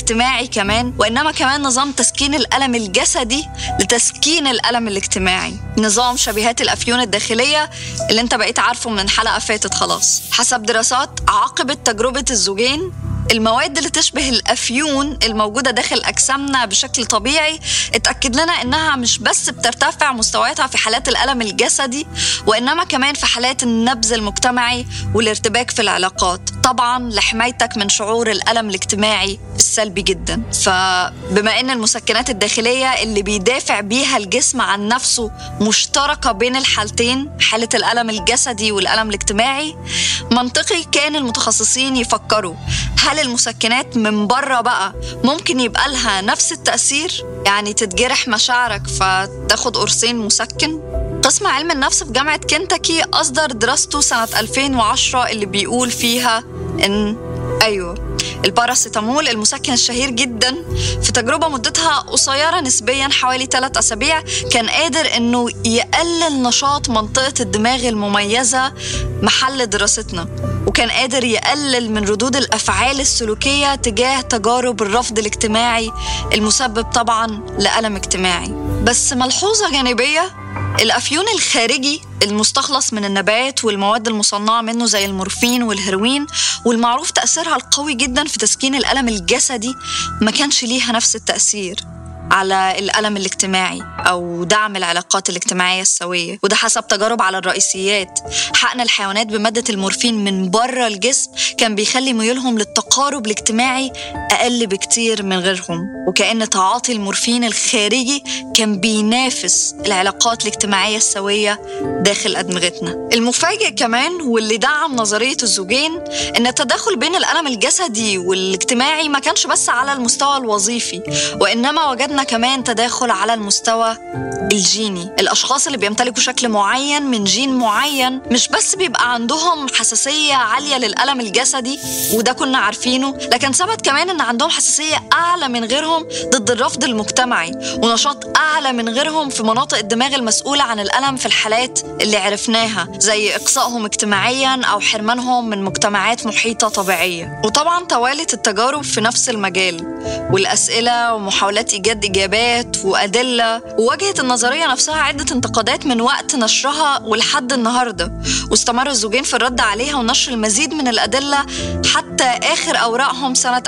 اجتماعي كمان وإنما كمان نظام تسكين الألم الجسدي لتسكين الألم الاجتماعي نظام شبيهات الأفيون الداخلية اللي انت بقيت عارفه من حلقة فاتت خلاص حسب دراسات عقبت تجربة الزوجين المواد اللي تشبه الافيون الموجوده داخل اجسامنا بشكل طبيعي اتاكد لنا انها مش بس بترتفع مستوياتها في حالات الالم الجسدي وانما كمان في حالات النبذ المجتمعي والارتباك في العلاقات طبعا لحمايتك من شعور الالم الاجتماعي السلبي جدا فبما ان المسكنات الداخليه اللي بيدافع بيها الجسم عن نفسه مشتركه بين الحالتين حاله الالم الجسدي والالم الاجتماعي منطقي كان المتخصصين يفكروا هل المسكنات من بره بقى ممكن يبقى لها نفس التأثير؟ يعني تتجرح مشاعرك فتاخد قرصين مسكن؟ قسم علم النفس في جامعة كنتاكي أصدر دراسته سنة 2010 اللي بيقول فيها إن أيوه الباراسيتامول المسكن الشهير جدا في تجربة مدتها قصيرة نسبيا حوالي ثلاث أسابيع كان قادر إنه يقلل نشاط منطقة الدماغ المميزة محل دراستنا وكان قادر يقلل من ردود الأفعال السلوكية تجاه تجارب الرفض الاجتماعي المسبب طبعا لألم اجتماعي بس ملحوظة جانبية الأفيون الخارجي المستخلص من النبات والمواد المصنعة منه زي المورفين والهيروين والمعروف تأثيرها القوي جدا في تسكين الألم الجسدي ما كانش ليها نفس التأثير على الألم الاجتماعي أو دعم العلاقات الاجتماعية السوية وده حسب تجارب على الرئيسيات حقن الحيوانات بمادة المورفين من بره الجسم كان بيخلي ميولهم للتقارب الاجتماعي أقل بكتير من غيرهم وكأن تعاطي المورفين الخارجي كان بينافس العلاقات الاجتماعية السوية داخل أدمغتنا المفاجئ كمان واللي دعم نظرية الزوجين إن التداخل بين الألم الجسدي والاجتماعي ما كانش بس على المستوى الوظيفي وإنما وجدنا كمان تداخل على المستوى الجيني الأشخاص اللي بيمتلكوا شكل معين من جين معين مش بس بيبقى عندهم حساسية عالية للألم الجسدي وده كنا عارفينه لكن ثبت كمان إن عندهم حساسية أعلى من غيرهم ضد الرفض المجتمعي ونشاط أعلى من غيرهم في مناطق الدماغ المسؤولة عن الألم في الحالات اللي عرفناها زي إقصائهم اجتماعيا أو حرمانهم من مجتمعات محيطة طبيعية وطبعا توالت التجارب في نفس المجال والأسئلة ومحاولات إيجاد إجابات وأدلة وواجهت النظرية نفسها عدة انتقادات من وقت نشرها ولحد النهاردة واستمر الزوجين في الرد عليها ونشر المزيد من الأدلة حتى آخر أوراقهم سنة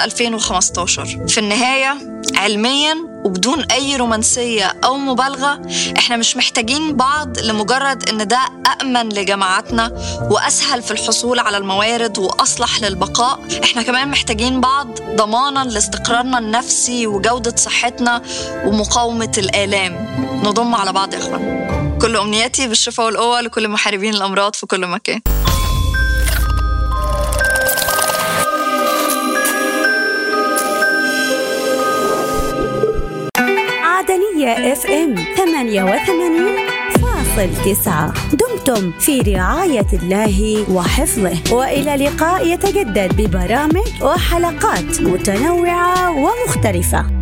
2015 في النهاية علميا وبدون أي رومانسية أو مبالغة إحنا مش محتاجين بعض لمجرد إن ده أأمن لجماعتنا وأسهل في الحصول على الموارد وأصلح للبقاء إحنا كمان محتاجين بعض ضمانا لاستقرارنا النفسي وجودة صحتنا ومقاومة الآلام نضم على بعض يا إخوان كل أمنياتي بالشفاء والقوة لكل محاربين الأمراض في كل مكان عدنية اف ام 88.9 دمتم في رعاية الله وحفظه وإلى لقاء يتجدد ببرامج وحلقات متنوعة ومختلفة